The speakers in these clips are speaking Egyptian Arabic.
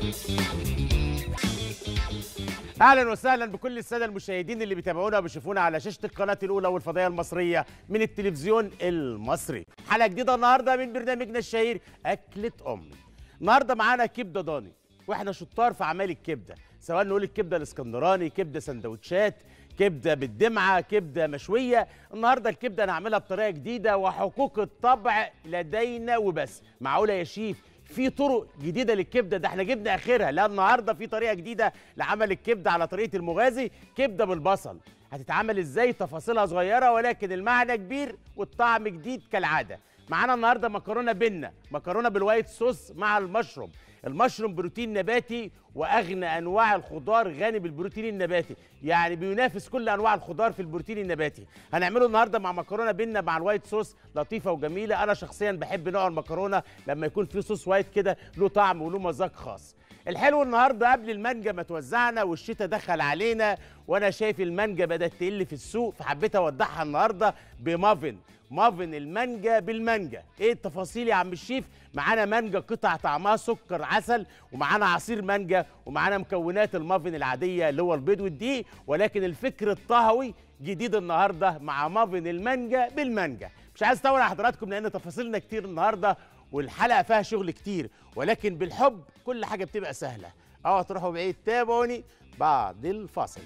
اهلا وسهلا بكل الساده المشاهدين اللي بيتابعونا وبيشوفونا على شاشه القناه الاولى والفضائيه المصريه من التلفزيون المصري حلقه جديده النهارده من برنامجنا الشهير اكله امي النهارده معانا كبده ضاني واحنا شطار في اعمال الكبده سواء نقول الكبده الاسكندراني كبده سندوتشات كبده بالدمعه كبده مشويه النهارده الكبده انا هعملها بطريقه جديده وحقوق الطبع لدينا وبس معقوله يا شيف في طرق جديده للكبده ده احنا جبنا اخرها لا النهارده في طريقه جديده لعمل الكبده على طريقه المغازي كبده بالبصل هتتعمل ازاي تفاصيلها صغيره ولكن المعنى كبير والطعم جديد كالعاده معانا النهارده مكرونه بنه مكرونه بالوايت صوص مع المشروم المشروم بروتين نباتي واغنى انواع الخضار غني بالبروتين النباتي يعني بينافس كل انواع الخضار في البروتين النباتي هنعمله النهارده مع مكرونه بنه مع الوايت صوص لطيفه وجميله انا شخصيا بحب نوع المكرونه لما يكون فيه صوص وايت كده له طعم وله مذاق خاص الحلو النهارده قبل المانجا ما توزعنا والشتاء دخل علينا وانا شايف المانجا بدات تقل في السوق فحبيت اوضحها النهارده بمافن مافن المانجا بالمانجا ايه التفاصيل يا عم الشيف معانا مانجا قطع طعمها سكر عسل ومعانا عصير مانجا ومعانا مكونات المافن العاديه اللي هو البيض والدقيق ولكن الفكر الطهوي جديد النهارده مع مافن المانجا بالمانجا مش عايز اطول على حضراتكم لان تفاصيلنا كتير النهارده والحلقه فيها شغل كتير ولكن بالحب كل حاجه بتبقى سهله اوعوا تروحوا بعيد تابعوني بعد الفاصل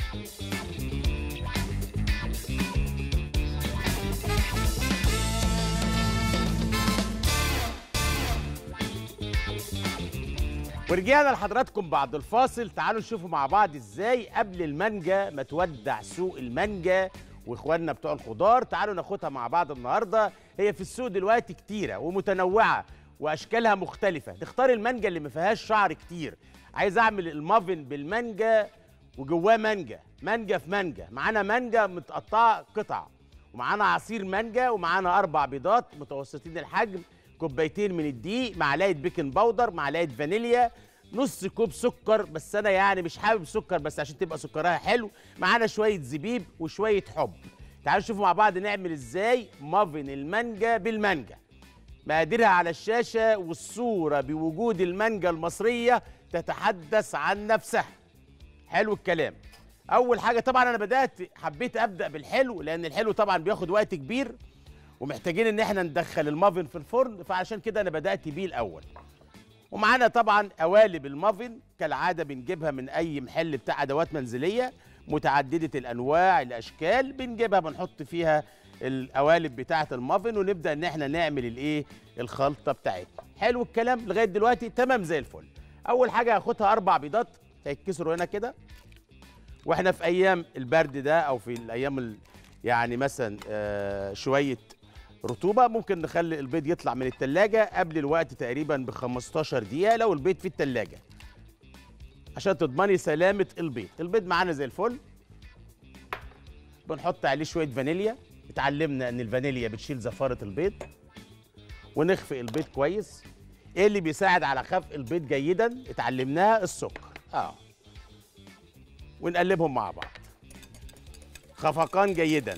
ورجعنا لحضراتكم بعد الفاصل تعالوا نشوفوا مع بعض ازاي قبل المانجا ما تودع سوق المانجا واخواننا بتوع الخضار تعالوا ناخدها مع بعض النهارده هي في السوق دلوقتي كتيره ومتنوعه واشكالها مختلفه تختار المانجا اللي ما فيهاش شعر كتير عايز اعمل المافن بالمانجا وجواه مانجا مانجا في مانجا معانا مانجا متقطعه قطع ومعانا عصير مانجا ومعانا اربع بيضات متوسطين الحجم كوبايتين من الدقيق معلقه بيكنج باودر معلقه فانيليا نص كوب سكر بس انا يعني مش حابب سكر بس عشان تبقى سكرها حلو معانا شويه زبيب وشويه حب تعالوا نشوفوا مع بعض نعمل ازاي مافن المانجا بالمانجا مقاديرها على الشاشه والصوره بوجود المانجا المصريه تتحدث عن نفسها حلو الكلام اول حاجه طبعا انا بدات حبيت ابدا بالحلو لان الحلو طبعا بياخد وقت كبير ومحتاجين ان احنا ندخل المافن في الفرن فعشان كده انا بدات بيه الاول ومعانا طبعا قوالب المافن كالعاده بنجيبها من اي محل بتاع ادوات منزليه متعدده الانواع الاشكال بنجيبها بنحط فيها القوالب بتاعه المافن ونبدا ان احنا نعمل الايه الخلطه بتاعتنا حلو الكلام لغايه دلوقتي تمام زي الفل اول حاجه هاخدها اربع بيضات هيتكسروا هنا كده واحنا في ايام البرد ده او في الايام ال... يعني مثلا آه شويه رطوبه ممكن نخلي البيض يطلع من التلاجة قبل الوقت تقريبا ب 15 دقيقه لو البيض في التلاجة عشان تضمني سلامه البيض البيض معانا زي الفل بنحط عليه شويه فانيليا اتعلمنا ان الفانيليا بتشيل زفاره البيض ونخفق البيض كويس ايه اللي بيساعد على خفق البيض جيدا اتعلمناها السكر اه ونقلبهم مع بعض خفقان جيدا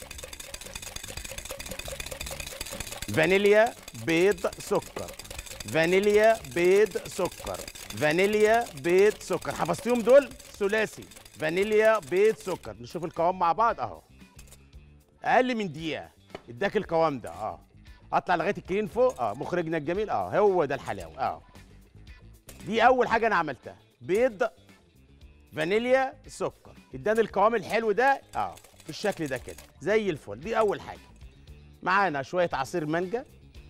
فانيليا بيض سكر فانيليا بيض سكر فانيليا بيض سكر حفظتيهم دول ثلاثي فانيليا بيض سكر نشوف القوام مع بعض اهو اقل من دقيقه اداك القوام ده اه اطلع لغايه الكريم فوق اه مخرجنا الجميل اه هو ده الحلاوه اه دي اول حاجه انا عملتها بيض فانيليا سكر اداني القوام الحلو ده اه بالشكل ده كده زي الفل دي اول حاجه معانا شويه عصير مانجا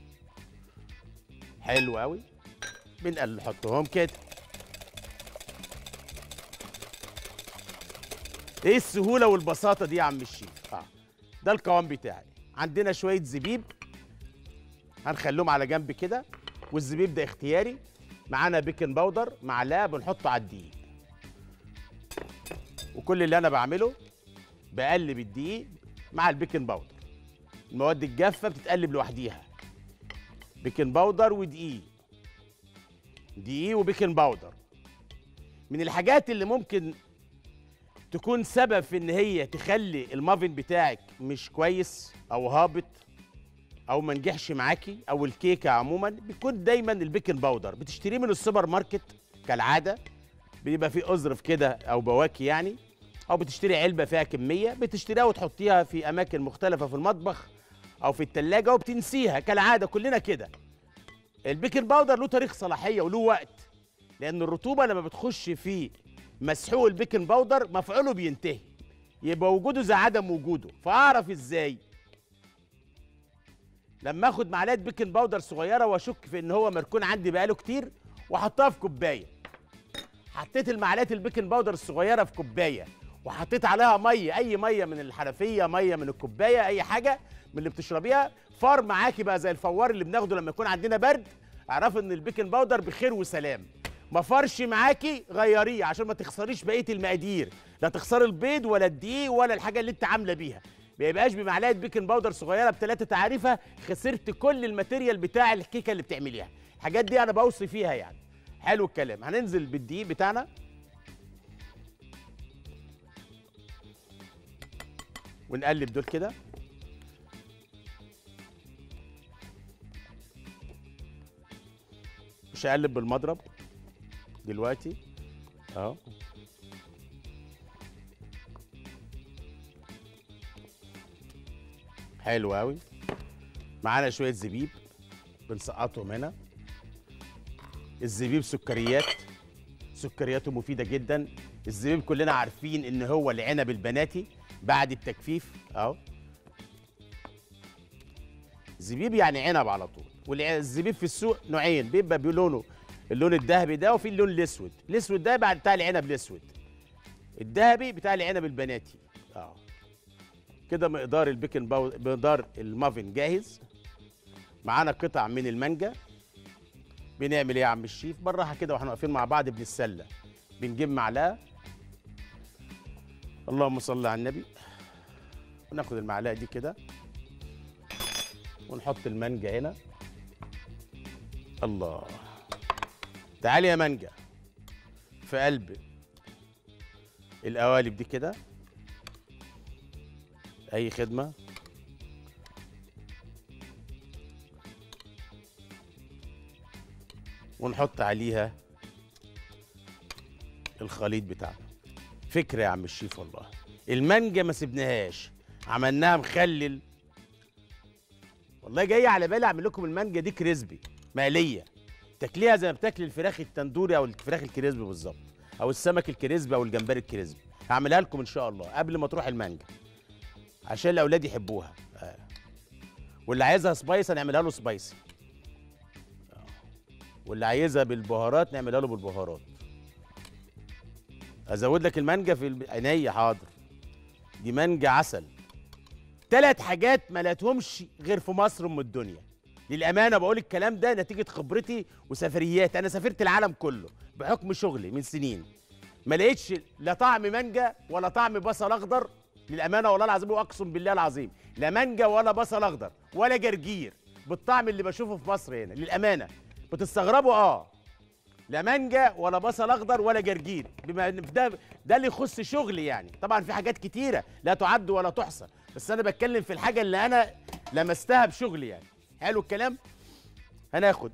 حلو قوي بنقل نحطهم كده ايه السهوله والبساطه دي يا عم الشيف اه ده القوام بتاعي عندنا شويه زبيب هنخليهم على جنب كده والزبيب ده اختياري معانا بيكنج باودر معلقه بنحطه على الدقيق وكل اللي انا بعمله بقلب الدقيق مع البيكنج باودر المواد الجافه بتتقلب لوحديها بيكنج باودر ودقيق دقيق وبيكنج باودر من الحاجات اللي ممكن تكون سبب في ان هي تخلي المافن بتاعك مش كويس او هابط او ما نجحش معاكي او الكيكه عموما بيكون دايما البيكنج باودر بتشتريه من السوبر ماركت كالعاده بيبقى في اظرف كده او بواكي يعني او بتشتري علبه فيها كميه بتشتريها وتحطيها في اماكن مختلفه في المطبخ او في التلاجة وبتنسيها كالعاده كلنا كده البيكنج باودر له تاريخ صلاحيه وله وقت لان الرطوبه لما بتخش في مسحوق البيكنج باودر مفعوله بينتهي يبقى وجوده زي عدم وجوده فاعرف ازاي لما اخد معلقه بيكنج باودر صغيره واشك في ان هو مركون عندي بقاله كتير واحطها في كوبايه حطيت المعلقه البيكنج باودر الصغيره في كوبايه وحطيت عليها ميه اي ميه من الحنفيه ميه من الكوبايه اي حاجه من اللي بتشربيها فار معاكي بقى زي الفوار اللي بناخده لما يكون عندنا برد اعرفي ان البيكنج باودر بخير وسلام ما فرش معاكي غيريه عشان ما تخسريش بقيه المقادير لا تخسري البيض ولا الدقيق ولا الحاجه اللي انت عامله بيها ما يبقاش بمعلقه بيكنج باودر صغيره بثلاثه تعريفه خسرت كل الماتيريال بتاع الكيكه اللي بتعمليها الحاجات دي انا بوصي فيها يعني حلو الكلام هننزل بالدقيق بتاعنا ونقلب دول كده مش هقلب بالمضرب دلوقتي اهو حلو قوي معانا شويه زبيب بنسقطهم هنا الزبيب سكريات سكرياته مفيده جدا الزبيب كلنا عارفين ان هو العنب البناتي بعد التجفيف اهو زبيب يعني عنب على طول والزبيب في السوق نوعين بيبقى بلونه اللون الذهبي ده وفي اللون الاسود الاسود ده بعد بتاع العنب الاسود الذهبي بتاع العنب البناتي اه كده مقدار البيكن باو مقدار المافن جاهز معانا قطع من المانجا بنعمل ايه يا عم الشيف بالراحه كده واحنا واقفين مع بعض بنتسلى بنجيب معلقه اللهم صل على النبي وناخد المعلقه دي كده ونحط المانجا هنا الله تعالي يا مانجا في قلب القوالب دي كده اي خدمه ونحط عليها الخليط بتاعنا فكره يا عم الشيف والله المانجا ما سبناهاش عملناها مخلل والله جاي على بالي اعمل لكم المانجا دي كريسبي مقليه تاكليها زي ما بتاكل الفراخ التندوري او الفراخ الكريسبي بالظبط او السمك الكريسبي او الجمبري الكريسبي هعملها لكم ان شاء الله قبل ما تروح المانجا عشان الاولاد يحبوها آه. واللي عايزها سبايس هنعملها له سبايسي آه. واللي عايزها بالبهارات نعملها له بالبهارات ازود لك المانجا في الب- عينيا حاضر دي مانجا عسل ثلاث حاجات ما لقيتهمش غير في مصر ام الدنيا للامانه بقول الكلام ده نتيجه خبرتي وسفريات انا سافرت العالم كله بحكم شغلي من سنين ما لقيتش لا طعم مانجا ولا طعم بصل اخضر للامانه والله العظيم واقسم بالله العظيم لا مانجا ولا بصل اخضر ولا جرجير بالطعم اللي بشوفه في مصر هنا للامانه بتستغربوا اه لا مانجا ولا بصل اخضر ولا جرجير بما ان في ده ده اللي يخص شغلي يعني طبعا في حاجات كتيره لا تعد ولا تحصى بس انا بتكلم في الحاجه اللي انا لمستها بشغلي يعني حلو الكلام هناخد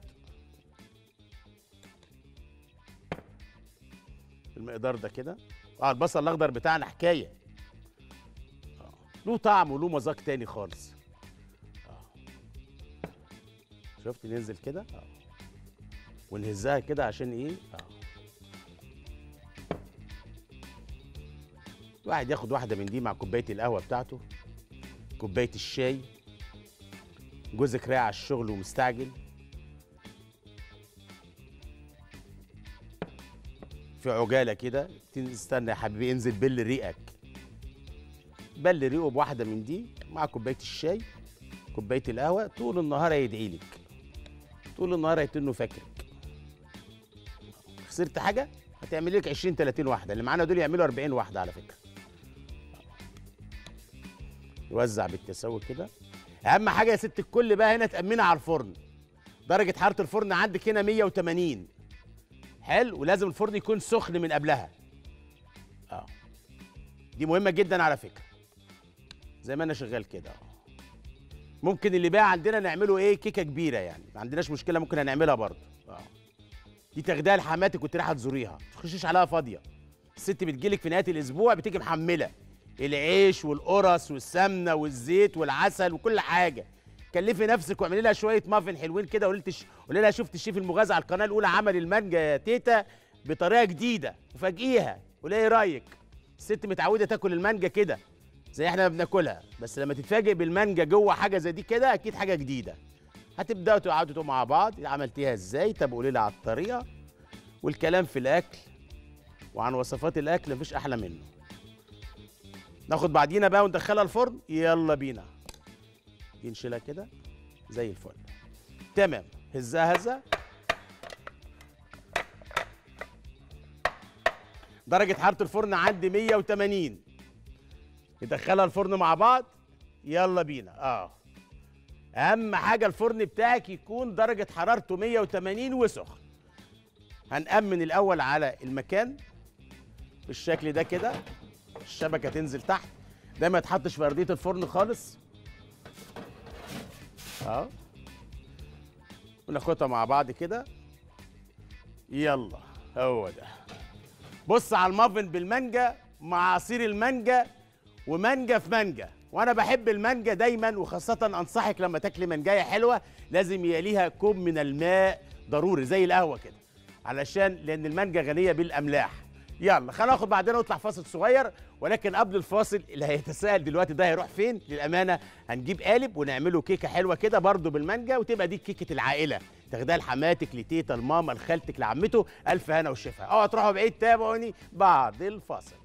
المقدار ده كده اه البصل الاخضر بتاعنا حكايه آه. له طعم وله مذاق تاني خالص آه. شفت ننزل كده آه. ونهزها كده عشان ايه اه الواحد ياخد واحده من دي مع كوبايه القهوه بتاعته كوبايه الشاي جوزك رايح على الشغل ومستعجل في عجاله كده تستنى يا حبيبي انزل بل ريقك بل ريقه بواحده من دي مع كوبايه الشاي كوبايه القهوه طول النهار هيدعي لك طول النهار هيتنه فاكرك خسرت حاجه هتعمل لك 20 30 واحده اللي معانا دول يعملوا 40 واحده على فكره يوزع بالتساوي كده اهم حاجه يا ست الكل بقى هنا تامنها على الفرن درجه حراره الفرن عندك هنا 180 حلو ولازم الفرن يكون سخن من قبلها اه دي مهمه جدا على فكره زي ما انا شغال كده اه ممكن اللي بقى عندنا نعمله ايه كيكه كبيره يعني ما عندناش مشكله ممكن هنعملها برضه اه دي تاخديها لحماتك وانت رايحه تزوريها ما تخشيش عليها فاضيه الست بتجيلك في نهايه الاسبوع بتيجي محمله العيش والقرص والسمنه والزيت والعسل وكل حاجه كلفي نفسك واعملي لها شويه مافن حلوين كده قولي لها قولي لها شفت الشيف المغازي على القناه الاولى عمل المانجا يا تيتا بطريقه جديده وفاجئيها قولي ايه رايك الست متعوده تاكل المانجا كده زي احنا ما بناكلها بس لما تتفاجئ بالمانجا جوه حاجه زي دي كده اكيد حاجه جديده هتبداوا تقعدوا مع بعض عملتيها ازاي طب قولي لي على الطريقه والكلام في الاكل وعن وصفات الاكل مفيش احلى منه ناخد بعدينا بقى وندخلها الفرن يلا بينا دي نشيلها كده زي الفل تمام هزها هزه درجة حرارة الفرن عندي 180 ندخلها الفرن مع بعض يلا بينا اه اهم حاجة الفرن بتاعك يكون درجة حرارته 180 وسخن هنأمن الأول على المكان بالشكل ده كده الشبكة تنزل تحت ده ما يتحطش في أرضية الفرن خالص اه وناخدها مع بعض كده يلا هو ده بص على المافن بالمانجا مع عصير المانجا ومانجا في مانجا وانا بحب المانجا دايما وخاصه انصحك لما تاكلي مانجايه حلوه لازم يليها كوب من الماء ضروري زي القهوه كده علشان لان المانجا غنيه بالاملاح يلا خلينا ناخد بعدين ونطلع فاصل صغير ولكن قبل الفاصل اللي هيتساءل دلوقتي ده هيروح فين للامانه هنجيب قالب ونعمله كيكه حلوه كده برده بالمانجا وتبقى دي كيكه العائله تاخدها لحماتك لتيتا لماما لخالتك لعمته الف هنا وشفا اوعى تروحوا بعيد تابعوني بعد الفاصل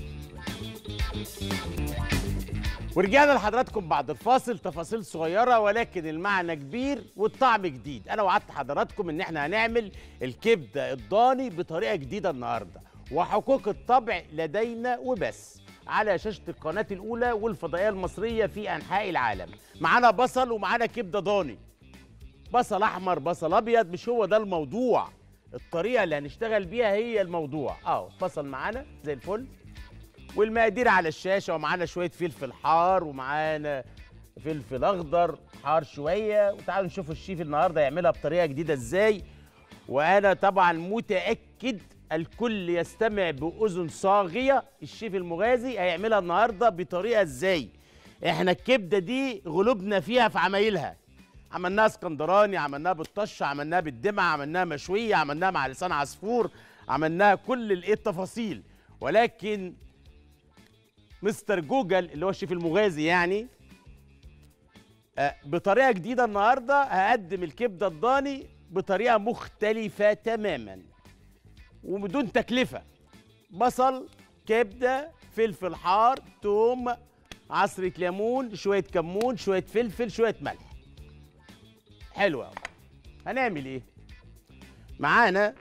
ورجعنا لحضراتكم بعد الفاصل تفاصيل صغيره ولكن المعنى كبير والطعم جديد انا وعدت حضراتكم ان احنا هنعمل الكبده الضاني بطريقه جديده النهارده وحقوق الطبع لدينا وبس على شاشة القناة الأولى والفضائية المصرية في أنحاء العالم معانا بصل ومعانا كبدة ضاني بصل أحمر بصل أبيض مش هو ده الموضوع الطريقة اللي هنشتغل بيها هي الموضوع أهو بصل معانا زي الفل والمقادير على الشاشة ومعانا شوية فلفل حار ومعانا فلفل أخضر حار شوية وتعالوا نشوف الشيف النهاردة يعملها بطريقة جديدة إزاي وأنا طبعا متأكد الكل يستمع بأذن صاغية الشيف المغازي هيعملها النهاردة بطريقة ازاي احنا الكبدة دي غلوبنا فيها في عمايلها عملناها اسكندراني عملناها بالطشة عملناها بالدمعة عملناها مشوية عملناها مع لسان عصفور عملناها كل الايه التفاصيل ولكن مستر جوجل اللي هو الشيف المغازي يعني آه بطريقة جديدة النهاردة هقدم الكبدة الضاني بطريقة مختلفة تماماً وبدون تكلفه بصل كبده فلفل حار توم عصره ليمون شويه كمون شويه فلفل شويه ملح حلوه قوي هنعمل ايه معانا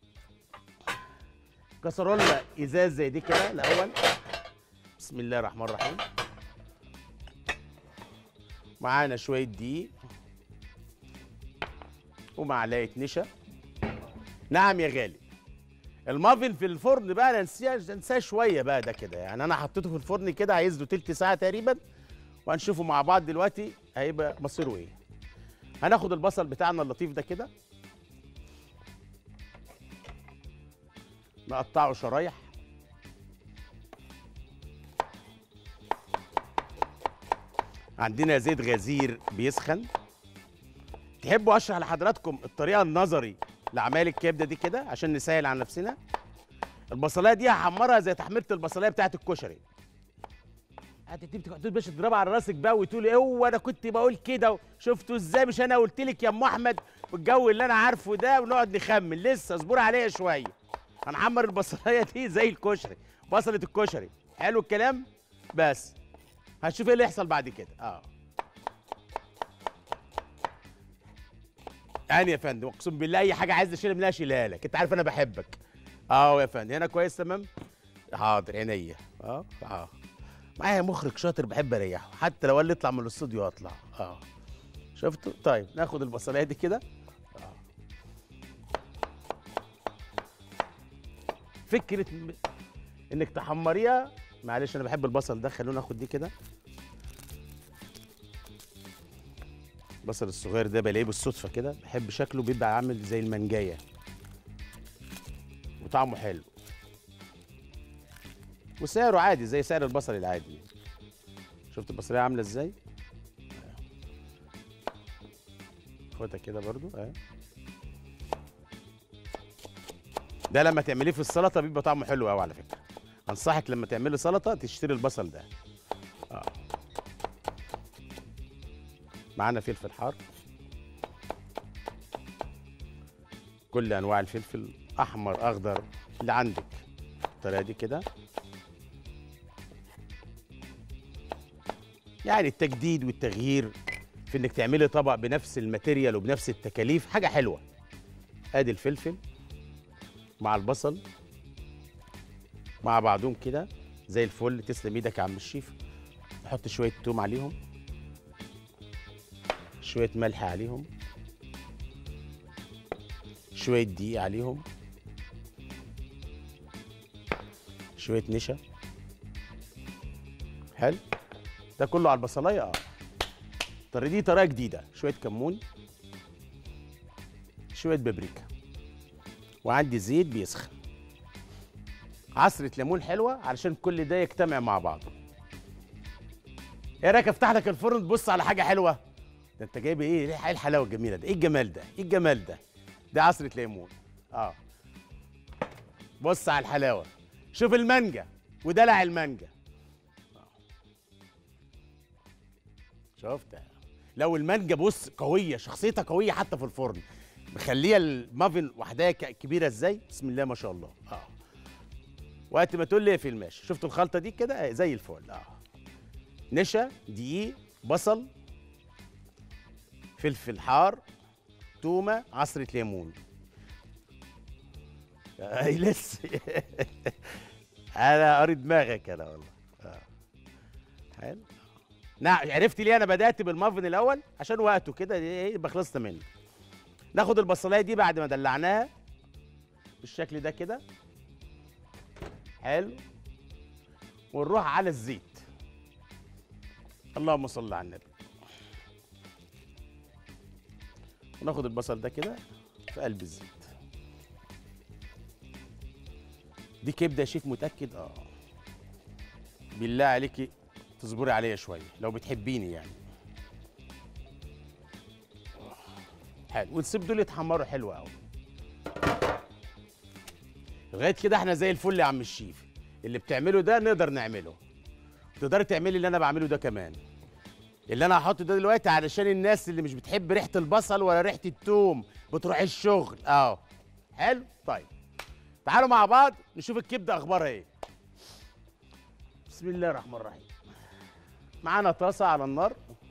كسرولة ازاز زي دي كده الاول بسم الله الرحمن الرحيم معانا شويه دقيق ومعلقه نشا نعم يا غالي المافن في الفرن بقى ننساه ننساه شويه بقى ده كده يعني انا حطيته في الفرن كده عايز له تلت ساعه تقريبا وهنشوفه مع بعض دلوقتي هيبقى مصيره ايه هناخد البصل بتاعنا اللطيف ده كده نقطعه شرايح عندنا زيت غزير بيسخن تحبوا اشرح لحضراتكم الطريقه النظري لعمال الكبده دي كده عشان نسهل على نفسنا البصلايه دي هحمرها زي تحميره البصلايه بتاعت الكشري هتدي تقعد باش تضربها على راسك بقى وتقولي هو انا كنت بقول كده شفتوا ازاي مش انا قلت لك يا ام احمد والجو اللي انا عارفه ده ونقعد نخمن لسه اصبري عليا شويه هنحمر البصلايه دي زي الكشري بصله الكشري حلو الكلام بس هنشوف ايه اللي يحصل بعد كده اه يعني يا فندم اقسم بالله اي حاجه عايز تشيلها منها شيلها لك انت عارف انا بحبك اه يا فندم هنا كويس تمام حاضر عينيا اه اه معايا مخرج شاطر بحب اريحه حتى لو قال لي اطلع من الاستوديو اطلع اه شفتوا طيب ناخد البصلايه دي كده آه. فكره م- انك تحمريها معلش انا بحب البصل ده خلونا ناخد دي كده البصل الصغير ده بلاقيه بالصدفه كده بحب شكله بيبقى عامل زي المنجايه وطعمه حلو وسعره عادي زي سعر البصل العادي شفت البصليه عامله ازاي خدها كده برضو اه ده لما تعمليه في السلطه بيبقى طعمه حلو قوي على فكره انصحك لما تعملي سلطه تشتري البصل ده اه معانا فلفل حار كل انواع الفلفل احمر اخضر اللي عندك الطريقه دي كده يعني التجديد والتغيير في انك تعملي طبق بنفس الماتيريال وبنفس التكاليف حاجه حلوه ادي الفلفل مع البصل مع بعضهم كده زي الفل تسلم ايدك يا عم الشيف نحط شويه توم عليهم شويه ملح عليهم شويه دقيق عليهم شويه نشا حلو ده كله على البصلايه اه الطريقه دي طريقه جديده شويه كمون شويه بابريكا وعندي زيت بيسخن عصره ليمون حلوه علشان كل ده يجتمع مع بعضه ايه رايك افتح لك الفرن تبص على حاجه حلوه ده انت جايب ايه ايه الحلاوه الجميله ده ايه الجمال ده ايه الجمال ده ده عصره ليمون اه بص على الحلاوه شوف المانجا ودلع المانجا شفت لو المانجا بص قويه شخصيتها قويه حتى في الفرن مخليه المافن وحدها ك- كبيره ازاي بسم الله ما شاء الله اه وقت ما تقول لي في الماشي شفت الخلطه دي كده آه، زي الفل اه نشا دقيق بصل فلفل حار تومه عصره ليمون اي لسه انا قاري دماغك انا والله اه حلو نعم عرفت ليه انا بدات بالمافن الاول عشان وقته كده ايه يبقى خلصت منه ناخد البصلايه دي بعد ما دلعناها بالشكل ده كده حلو ونروح على الزيت اللهم صل على النبي وناخد البصل ده كده في قلب الزيت دي كبده يا شيف متاكد اه بالله عليكي تصبري عليا شويه لو بتحبيني يعني حلو ونسيب دول يتحمروا حلو قوي لغايه كده احنا زي الفل يا عم الشيف اللي بتعمله ده نقدر نعمله تقدري تعملي اللي انا بعمله ده كمان اللي انا هحطه ده دلوقتي علشان الناس اللي مش بتحب ريحه البصل ولا ريحه التوم بتروح الشغل اه حلو طيب تعالوا مع بعض نشوف الكبده اخبارها ايه بسم الله الرحمن الرحيم معانا طاسه على النار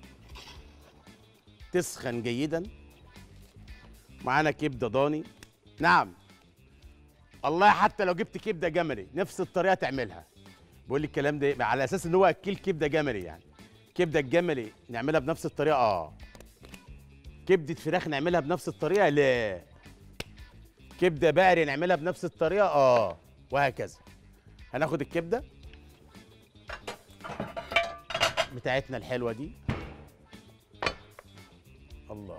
تسخن جيدا معانا كبده ضاني نعم والله حتى لو جبت كبده جملي نفس الطريقه تعملها بقول لي الكلام ده على اساس ان هو اكيل كبده جملي يعني كبده الجملي نعملها بنفس الطريقه اه كبده فراخ نعملها بنفس الطريقه لا كبده بقري نعملها بنفس الطريقه اه وهكذا هناخد الكبده بتاعتنا الحلوه دي الله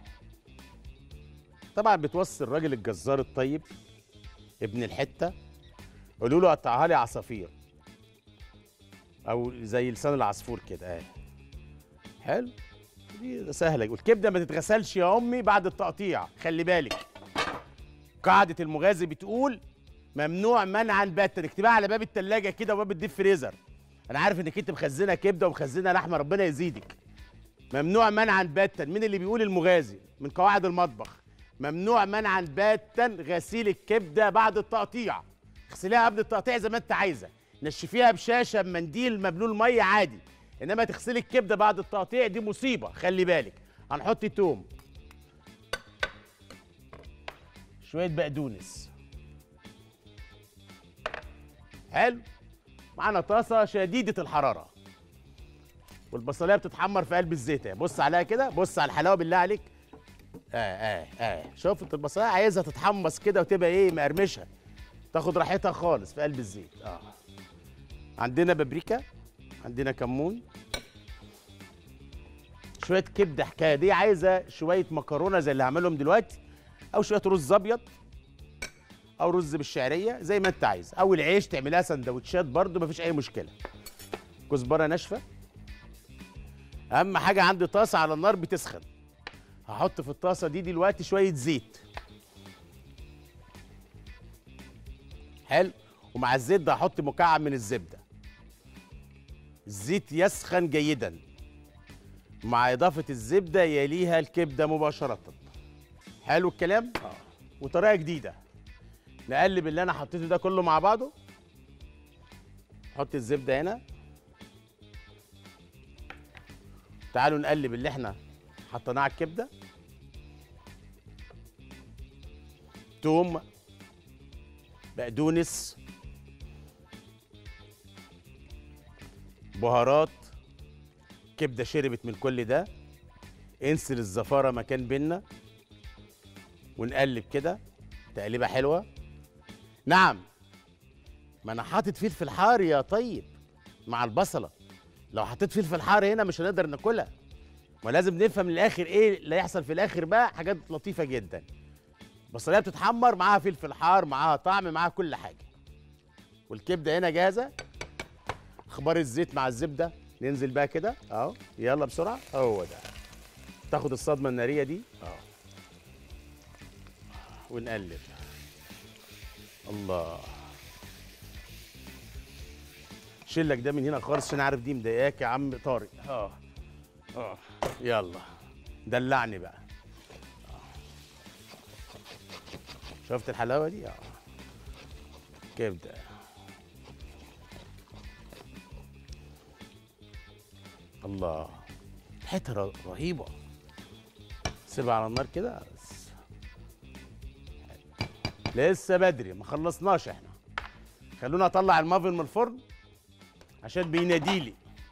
طبعا بتوصي الراجل الجزار الطيب ابن الحته قولوا له قطعها لي عصافير او زي لسان العصفور كده اهي حلو دي سهله والكبده ما تتغسلش يا امي بعد التقطيع خلي بالك قاعده المغازي بتقول ممنوع منعا باتا اكتبها على باب التلاجة كده وباب الديب فريزر انا عارف انك انت مخزنه كبده ومخزنه لحمه ربنا يزيدك ممنوع منعا باتا مين اللي بيقول المغازي من قواعد المطبخ ممنوع منعا باتا غسيل الكبده بعد التقطيع اغسليها قبل التقطيع زي ما انت عايزه نشفيها بشاشه بمنديل مبلول ميه عادي انما تغسلي الكبده بعد التقطيع دي مصيبه خلي بالك هنحط توم شويه بقدونس حلو معانا طاسه شديده الحراره والبصليه بتتحمر في قلب الزيت اهي. بص عليها كده بص على الحلاوه بالله عليك اه اه اه شفت البصليه عايزها تتحمص كده وتبقى ايه مقرمشه تاخد راحتها خالص في قلب الزيت اه عندنا بابريكا عندنا كمون شويه كبده حكايه دي عايزه شويه مكرونه زي اللي هعملهم دلوقتي او شويه رز ابيض او رز بالشعريه زي ما انت عايز او العيش تعملها سندوتشات برضو مفيش اي مشكله كزبره ناشفه اهم حاجه عندي طاسه على النار بتسخن هحط في الطاسه دي دلوقتي شويه زيت حلو ومع الزيت ده هحط مكعب من الزبده الزيت يسخن جيدا مع اضافه الزبده يليها الكبده مباشره حلو الكلام اه وطريقه جديده نقلب اللي انا حطيته ده كله مع بعضه نحط الزبده هنا تعالوا نقلب اللي احنا حطيناه على الكبده توم بقدونس بهارات كبده شربت من كل ده انسل الزفاره مكان بينا ونقلب كده تقليبه حلوه نعم ما انا حاطط فلفل حار يا طيب مع البصله لو حطيت فلفل حار هنا مش هنقدر ناكلها ما لازم نفهم من الاخر ايه اللي هيحصل في الاخر بقى حاجات لطيفه جدا البصليه بتتحمر معاها فلفل حار معاها طعم معاها كل حاجه والكبده هنا جاهزه اخبار الزيت مع الزبده ننزل بقى كده اهو يلا بسرعه هو ده تاخد الصدمه الناريه دي اه ونقلب الله شيلك ده من هنا خالص عشان عارف دي مضايقاك يا عم طارق اه اه يلا دلعني بقى آه. شفت الحلاوه دي اه كبده الله ريحتها ر- رهيبه سيبها على النار كده بس. لسه بدري ما خلصناش احنا خلونا اطلع المافن من الفرن عشان بيناديلي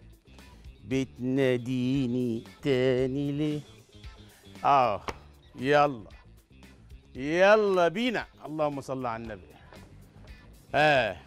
بتناديني تاني ليه اه يلا يلا بينا اللهم صل على النبي اه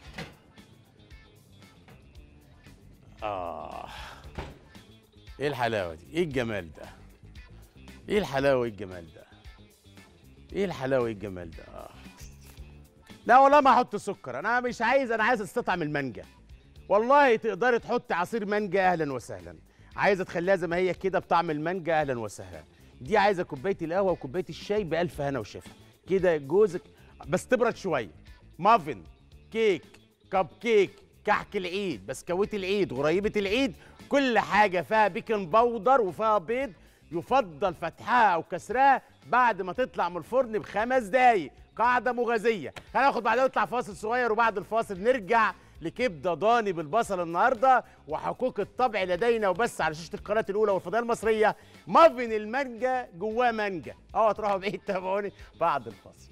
اه ايه الحلاوه دي ايه الجمال ده ايه الحلاوه ايه الجمال ده ايه الحلاوه ايه الجمال ده آه. لا والله ما احط سكر انا مش عايز انا عايز استطعم المانجا والله تقدري تحطي عصير مانجا اهلا وسهلا عايزه تخليها زي ما هي كده بطعم المانجا اهلا وسهلا دي عايزه كوبايه القهوه وكوبايه الشاي بالف هنا وشفا كده جوزك بس تبرد شويه مافن كيك كب كيك كحك العيد بسكويت العيد غريبه العيد كل حاجه فيها بيكنج باودر وفيها بيض يفضل فتحها او كسرها بعد ما تطلع من الفرن بخمس دقايق قاعده مغازيه هناخد بعدها نطلع فاصل صغير وبعد الفاصل نرجع لكبده ضاني بالبصل النهارده وحقوق الطبع لدينا وبس على شاشه القناه الاولى والفضائيه المصريه مافن المانجا جواه مانجا اوعى تروحوا بعيد تابعوني بعد الفاصل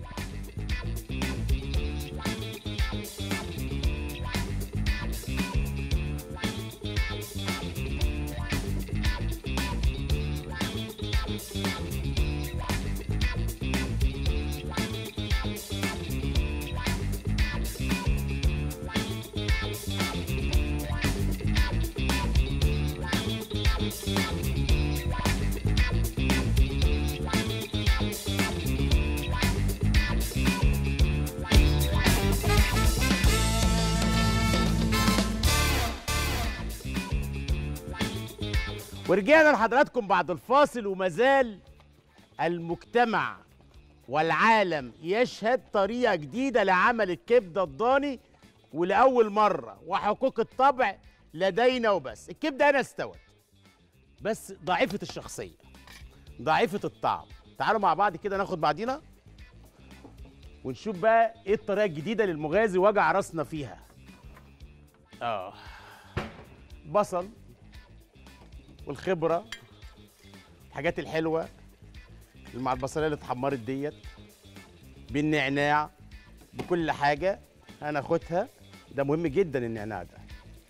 ورجعنا لحضراتكم بعد الفاصل ومازال المجتمع والعالم يشهد طريقة جديدة لعمل الكبدة الضاني ولأول مرة وحقوق الطبع لدينا وبس الكبدة هنا استوت بس ضعيفة الشخصية ضعيفة الطعم تعالوا مع بعض كده ناخد بعضينا ونشوف بقى ايه الطريقة الجديدة للمغازي وجع راسنا فيها اه بصل والخبره الحاجات الحلوه اللي مع البصليه اللي اتحمرت ديت بالنعناع بكل حاجه هناخدها ده مهم جدا النعناع ده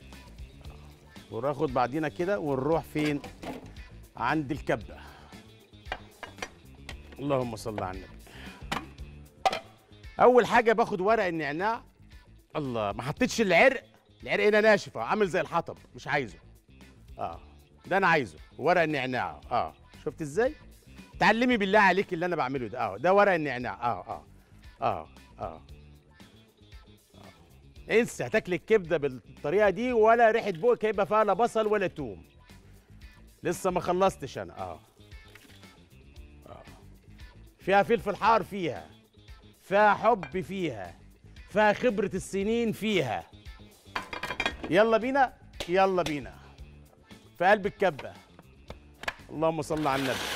وناخد بعدينا كده ونروح فين عند الكبه اللهم صل على النبي اول حاجه باخد ورق النعناع الله ما حطيتش العرق العرق هنا ناشف أهو، عامل زي الحطب مش عايزه اه ده انا عايزه ورق النعناع اه شفت ازاي تعلمي بالله عليك اللي انا بعمله ده اه ده ورق النعناع اه اه اه اه انسى هتاكل الكبده بالطريقه دي ولا ريحه بوقك هيبقى فيها لا بصل ولا توم لسه ما خلصتش انا اه اه فيها فلفل حار فيها فيها حب فيها فيها خبره السنين فيها يلا بينا يلا بينا في قلب الكبه اللهم صل على النبي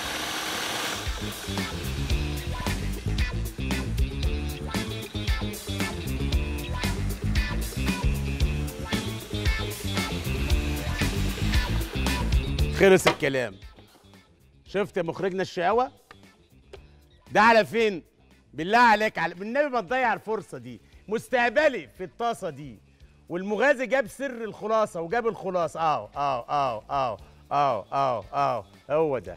خلص الكلام شفت يا مخرجنا الشقاوة ده على فين بالله عليك على بالنبي ما تضيع الفرصة دي مستقبلي في الطاسة دي والمغازي جاب سر الخلاصة وجاب الخلاصة اه اه اه اه اه اه اه هو ده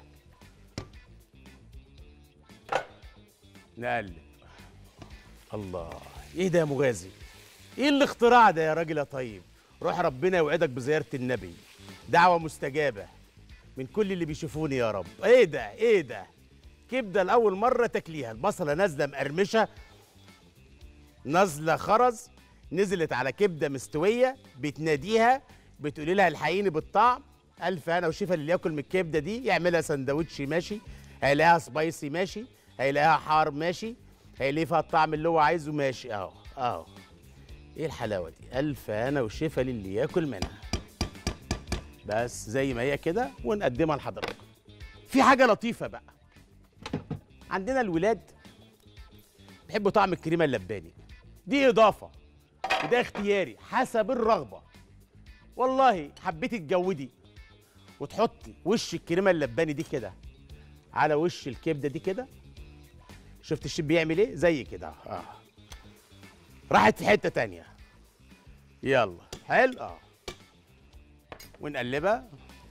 نقلب الله ايه ده يا مغازي ايه الاختراع ده يا راجل يا طيب روح ربنا يوعدك بزيارة النبي دعوة مستجابة من كل اللي بيشوفوني يا رب ايه ده ايه ده كبده لاول مره تاكليها البصله نازله مقرمشه نازله خرز نزلت على كبده مستويه بتناديها بتقولي لها الحقيني بالطعم الف انا وشفا اللي ياكل من الكبده دي يعملها سندوتش ماشي هيلاقيها سبايسي ماشي هيلاقيها حار ماشي هيلاقي فيها الطعم اللي هو عايزه ماشي اهو اهو ايه الحلاوه دي الف انا وشفا للي ياكل منها بس زي ما هي كده ونقدمها لحضراتكم في حاجه لطيفه بقى عندنا الولاد بيحبوا طعم الكريمه اللباني دي اضافه وده اختياري حسب الرغبه والله حبيتي تجودي وتحطي وش الكريمه اللباني دي كده على وش الكبده دي كده شفت الشيف بيعمل ايه زي كده اه راحت في حته تانية يلا حلو اه ونقلبها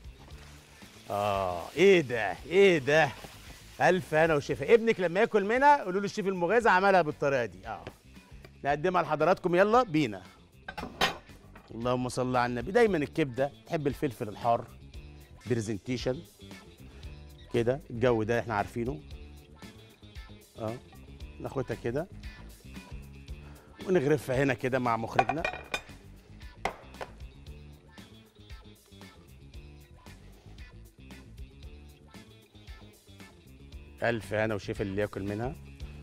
اه ايه ده ايه ده الف انا وشفا ابنك لما ياكل منها قولوا له الشيف المغازي عملها بالطريقه دي اه نقدمها لحضراتكم يلا بينا اللهم صل على النبي دايما الكبده تحب الفلفل الحار برزنتيشن كده الجو ده احنا عارفينه اه ناخدها كده ونغرفها هنا كده مع مخرجنا ألف هنا وشيف اللي ياكل منها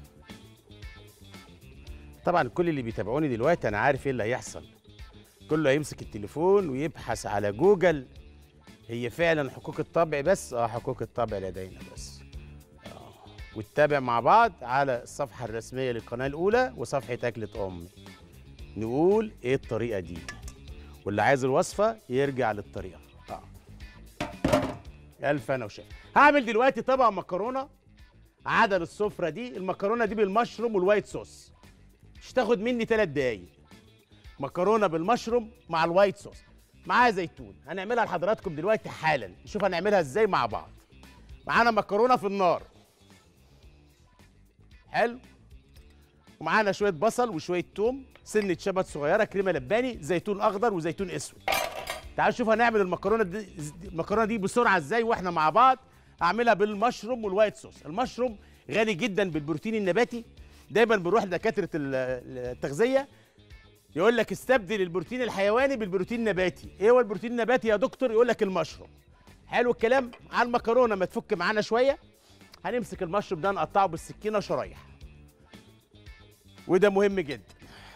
طبعا كل اللي بيتابعوني دلوقتي أنا عارف إيه اللي هيحصل كله هيمسك التليفون ويبحث على جوجل هي فعلا حقوق الطبع بس اه حقوق الطبع لدينا بس آه. وتتابع مع بعض على الصفحة الرسمية للقناة الأولى وصفحة أكلة أمي نقول إيه الطريقة دي واللي عايز الوصفة يرجع للطريقة آه. ألف أنا وشاف هعمل دلوقتي طبق مكرونة عدل السفرة دي المكرونة دي بالمشروم والوايت صوص مش تاخد مني ثلاث دقايق مكرونة بالمشروم مع الوايت صوص معاها زيتون هنعملها لحضراتكم دلوقتي حالا نشوف هنعملها ازاي مع بعض معانا مكرونة في النار حلو ومعانا شوية بصل وشوية توم سنة شبت صغيرة كريمة لباني زيتون أخضر وزيتون أسود تعالوا نشوف هنعمل المكرونة دي المكرونة دي بسرعة ازاي واحنا مع بعض هعملها بالمشروم والوايت صوص المشروم غني جدا بالبروتين النباتي دايما بنروح لدكاتره التغذيه يقول لك استبدل البروتين الحيواني بالبروتين النباتي ايه هو البروتين النباتي يا دكتور يقول لك المشروم حلو الكلام على المكرونه ما تفك معانا شويه هنمسك المشروم ده نقطعه بالسكينه شرايح وده مهم جدا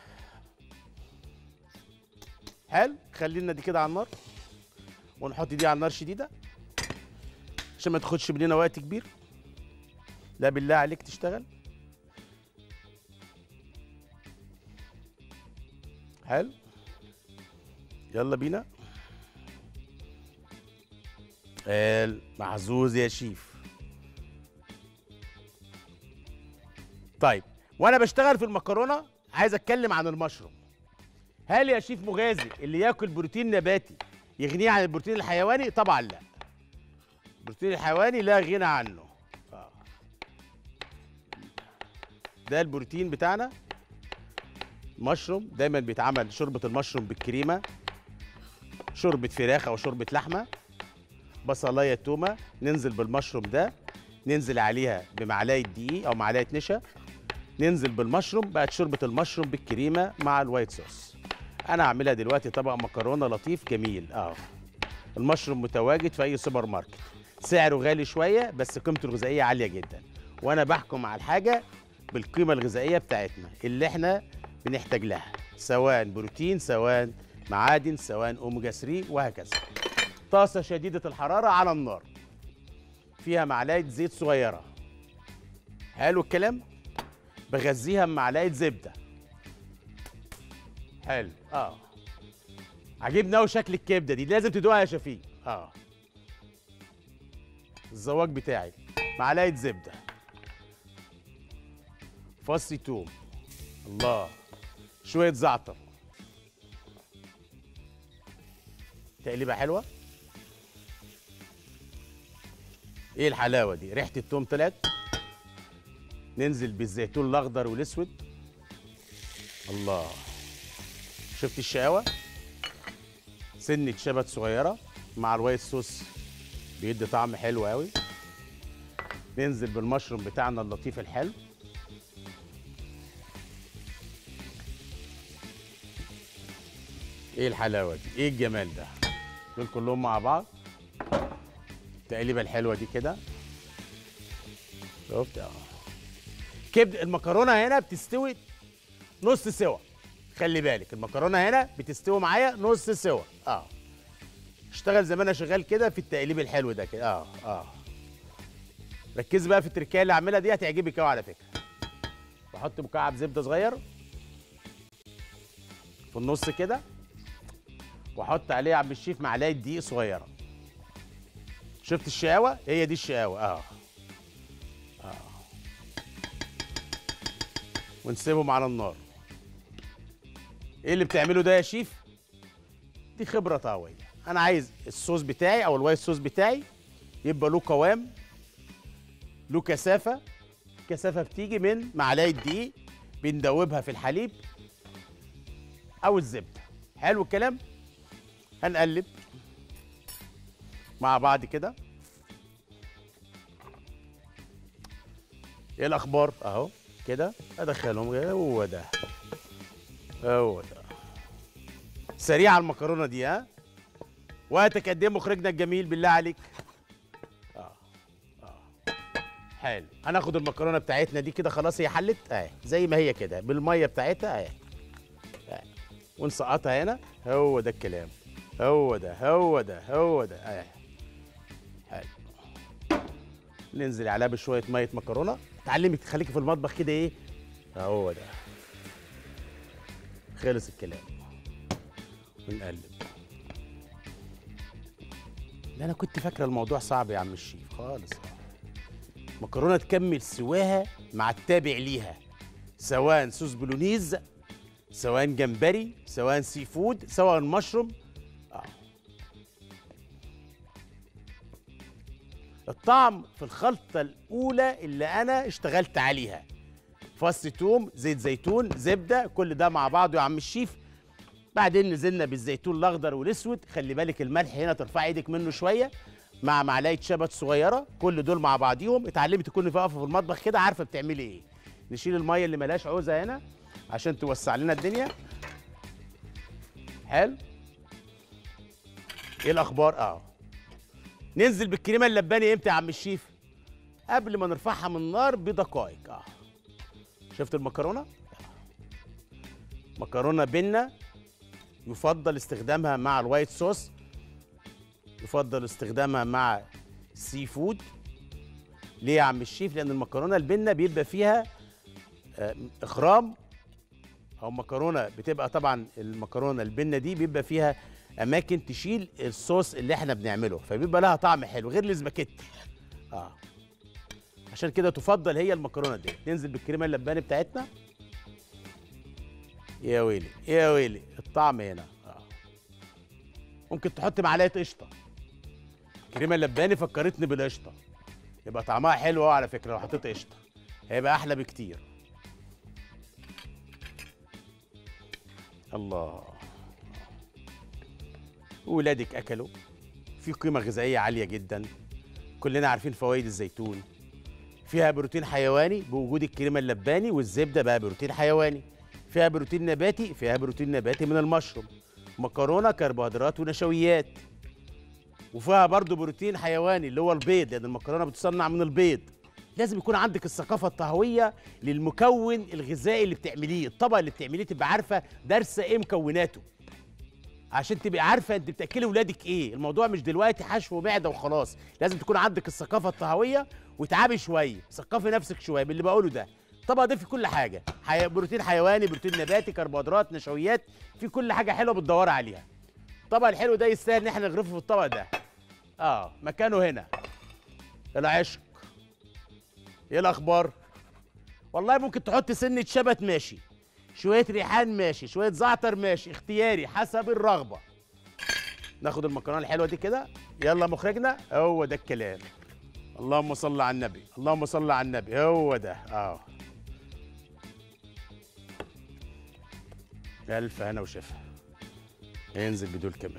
حلو خلينا دي كده على النار ونحط دي على النار شديده عشان ما تاخدش مننا وقت كبير لا بالله عليك تشتغل حلو يلا بينا المحظوظ يا شيف طيب وانا بشتغل في المكرونه عايز اتكلم عن المشروم هل يا شيف مغازي اللي ياكل بروتين نباتي يغنيه عن البروتين الحيواني طبعا لا البروتين الحيواني لا غنى عنه آه. ده البروتين بتاعنا مشروم دايما بيتعمل شوربه المشروم بالكريمه شوربه فراخ او شوربه لحمه بصلايه تومه ننزل بالمشروم ده ننزل عليها بمعلقه دقيق او معلقه نشا ننزل بالمشروم بقت شوربه المشروم بالكريمه مع الوايت صوص انا هعملها دلوقتي طبق مكرونه لطيف جميل اه المشروم متواجد في اي سوبر ماركت سعره غالي شويه بس قيمته الغذائيه عاليه جدا وانا بحكم على الحاجه بالقيمه الغذائيه بتاعتنا اللي احنا بنحتاج لها سواء بروتين سواء معادن سواء اوميجا 3 وهكذا طاسه شديده الحراره على النار فيها معلقه زيت صغيره حلو الكلام بغذيها بمعلقه زبده حلو اه عجبني قوي شكل الكبده دي لازم تدوقها يا شفيق اه الزواج بتاعي معلقه زبده فص توم الله شويه زعتر تقليبه حلوه ايه الحلاوه دي ريحه التوم طلعت ننزل بالزيتون الاخضر والاسود الله شفت الشقاوه سنه شبت صغيره مع الوايت صوص بيدي طعم حلو قوي ننزل بالمشروم بتاعنا اللطيف الحلو ايه الحلاوه دي ايه الجمال ده دول كلهم مع بعض التقليبه الحلوه دي كده شفت اه كبد المكرونه هنا بتستوي نص سوا خلي بالك المكرونه هنا بتستوي معايا نص سوا اه اشتغل زي ما انا شغال كده في التقليب الحلو ده كده اه اه ركز بقى في التركيه اللي هعملها دي هتعجبك قوي على فكره بحط مكعب زبده صغير في النص كده واحط عليه يا عم الشيف معلقه دقيق صغيره شفت الشقاوه هي دي الشقاوه اه اه ونسيبهم على النار ايه اللي بتعمله ده يا شيف دي خبره طاويه انا عايز الصوص بتاعي او الوايت صوص بتاعي يبقى له قوام له كثافه كثافه بتيجي من معلقه دقيق بندوبها في الحليب او الزبده حلو الكلام هنقلب مع بعض كده ايه الاخبار اهو كده ادخلهم كده هو ده هو ده سريعه المكرونه دي ها وقتك قد ايه مخرجنا الجميل بالله عليك اه اه حلو هناخد المكرونه بتاعتنا دي كده خلاص هي حلت اهي زي ما هي كده بالميه بتاعتها اهي اهي. ونسقطها هنا هو ده الكلام هو ده هو ده هو ده اهي حلو ننزل عليها بشويه ميه مكرونه اتعلمي تخليكي في المطبخ كده ايه هو ده خلص الكلام ونقلب ده انا كنت فاكره الموضوع صعب يا عم الشيف خالص مكرونه تكمل سواها مع التابع ليها سواء صوص بولونيز سواء جمبري سواء سي فود سواء مشروم آه. الطعم في الخلطه الاولى اللي انا اشتغلت عليها فص توم زيت زيتون زبده كل ده مع بعضه يا عم الشيف بعدين نزلنا بالزيتون الاخضر والاسود خلي بالك الملح هنا ترفع ايدك منه شويه مع معلقه شبت صغيره كل دول مع بعضيهم اتعلمي تكوني واقفه في المطبخ كده عارفه بتعملي ايه نشيل الميه اللي ملهاش عوزه هنا عشان توسع لنا الدنيا حلو ايه الاخبار اه ننزل بالكريمه اللباني امتى يا عم الشيف قبل ما نرفعها من النار بدقائق اه شفت المكرونه مكرونه بينا يفضل استخدامها مع الوايت صوص يفضل استخدامها مع السي فود ليه يا عم الشيف لان المكرونه البنه بيبقى فيها آه، اخرام او مكرونه بتبقى طبعا المكرونه البنه دي بيبقى فيها اماكن تشيل الصوص اللي احنا بنعمله فبيبقى لها طعم حلو غير الاسباجيتي اه عشان كده تفضل هي المكرونه دي ننزل بالكريمه اللباني بتاعتنا يا ويلي يا ويلي الطعم هنا آه. ممكن تحط معلقه قشطه الكريمه اللباني فكرتني بالقشطه يبقى طعمها حلو أوي على فكره لو حطيت قشطه هيبقى احلى بكتير الله ولادك اكلوا في قيمه غذائيه عاليه جدا كلنا عارفين فوائد الزيتون فيها بروتين حيواني بوجود الكريمه اللباني والزبده بقى بروتين حيواني فيها بروتين نباتي فيها بروتين نباتي من المشروم مكرونه كربوهيدرات ونشويات وفيها برضو بروتين حيواني اللي هو البيض لان المكرونه بتصنع من البيض لازم يكون عندك الثقافه الطهويه للمكون الغذائي اللي بتعمليه الطبق اللي بتعمليه تبقى عارفه دارسه ايه مكوناته عشان تبقى عارفه انت بتاكلي ولادك ايه الموضوع مش دلوقتي حشو معده وخلاص لازم تكون عندك الثقافه الطهويه وتعبي شويه ثقفي نفسك شويه باللي بقوله ده الطبق ده فيه كل حاجه حي... بروتين حيواني بروتين نباتي كربوهيدرات نشويات في كل حاجه حلوه بتدوري عليها الطبق الحلو ده يستاهل ان احنا نغرفه في الطبق ده اه مكانه هنا العشق ايه الاخبار والله ممكن تحط سنه شبت ماشي شويه ريحان ماشي شويه زعتر ماشي اختياري حسب الرغبه ناخد المكرونه الحلوه دي كده يلا مخرجنا هو ده الكلام اللهم صل على النبي اللهم صل على النبي هو ده اه الف هنا وشفا ينزل بدول كمان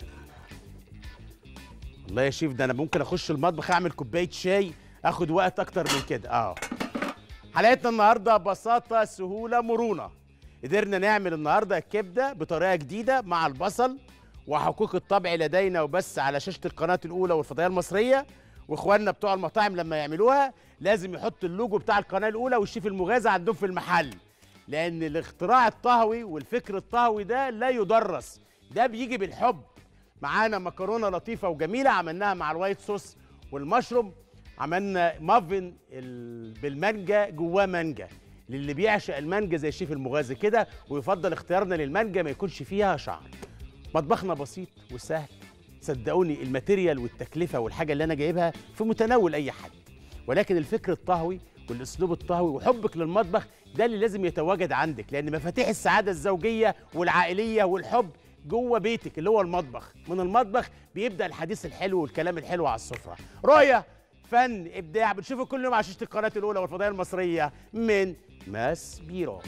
والله يا شيف ده انا ممكن اخش المطبخ اعمل كوبايه شاي اخد وقت اكتر من كده اه حلقتنا النهارده بساطه سهوله مرونه قدرنا نعمل النهارده الكبده بطريقه جديده مع البصل وحقوق الطبع لدينا وبس على شاشه القناه الاولى والفضائيه المصريه واخواننا بتوع المطاعم لما يعملوها لازم يحطوا اللوجو بتاع القناه الاولى والشيف المغازي عندهم في المحل لان الاختراع الطهوي والفكر الطهوي ده لا يدرس ده بيجي بالحب معانا مكرونه لطيفه وجميله عملناها مع الوايت صوص والمشروم عملنا مافن ال- بالمانجا جواه مانجا للي بيعشق المانجا زي الشيف المغازي كده ويفضل اختيارنا للمانجا ما يكونش فيها شعر مطبخنا بسيط وسهل صدقوني الماتيريال والتكلفه والحاجه اللي انا جايبها في متناول اي حد ولكن الفكر الطهوي والاسلوب الطهوي وحبك للمطبخ ده اللي لازم يتواجد عندك لان مفاتيح السعاده الزوجيه والعائليه والحب جوه بيتك اللي هو المطبخ من المطبخ بيبدا الحديث الحلو والكلام الحلو على السفره رؤيه فن ابداع بنشوفه كل يوم على شاشه القناه الاولى والفضائيه المصريه من ماس بيرو